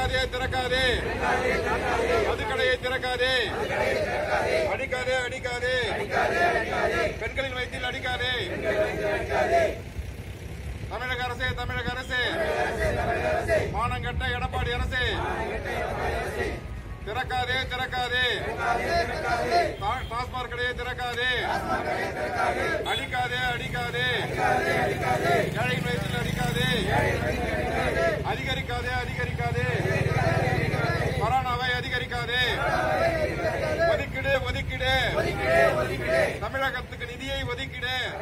திறக்காதே திறக்காதே மதுக்கடையை திறக்காதே அடிக்காதே அடிக்காதே பெண்களின் வயிற்றில் அடிக்காதே தமிழக அரசே தமிழக அரசே மானங்கட்ட எடப்பாடி அரசே திறக்காதே திறக்காதே டா- டாஸ்மாக் கடையை திறக்காதே அடிக்காதே அடிக்காதே ஏழையின் வயிற்றில் அடிக்காதே அதிகரிக்காதே அதிகரிக்காதே கொரோனாவை அதிகரிக்காதே ஒதுக்கிடு ஒதுக்கிடு தமிழகத்துக்கு நிதியை ஒதுக்கிடு